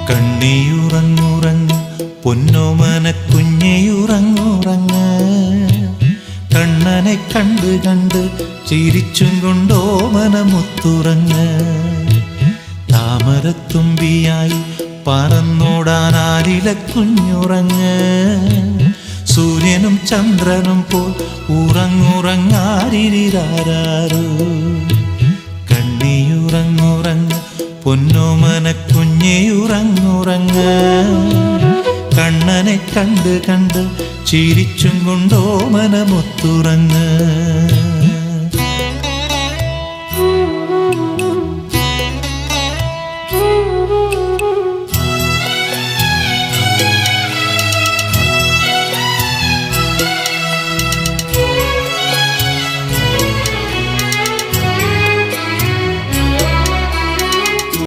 കണ്ണിയുറങ്ങുറങ്ങ് പൊന്നോമന കുഞ്ഞയുറങ്ങുറങ്ങ് കണ്ണനെ കണ്ട് കണ്ട് ചിരിച്ചും കൊണ്ടോ മനമുത്തുറങ്ങ് താമരത്തുമ്പിയായി പറന്നോടാനാരില കുഞ്ഞുറങ്ങ് സൂര്യനും ചന്ദ്രനും പോൽ ഉറങ്ങുറങ്ങാരിരാരോ കണ്ണിയുറങ്ങുറങ്ങ് പൊന്നോമന കുഞ്ഞയുറങ്ങുറങ്ങ് കണ്ണനെ കണ്ട് കണ്ട് ചിരിച്ചും കൊണ്ടോ മനമൊത്തുറങ്ങ്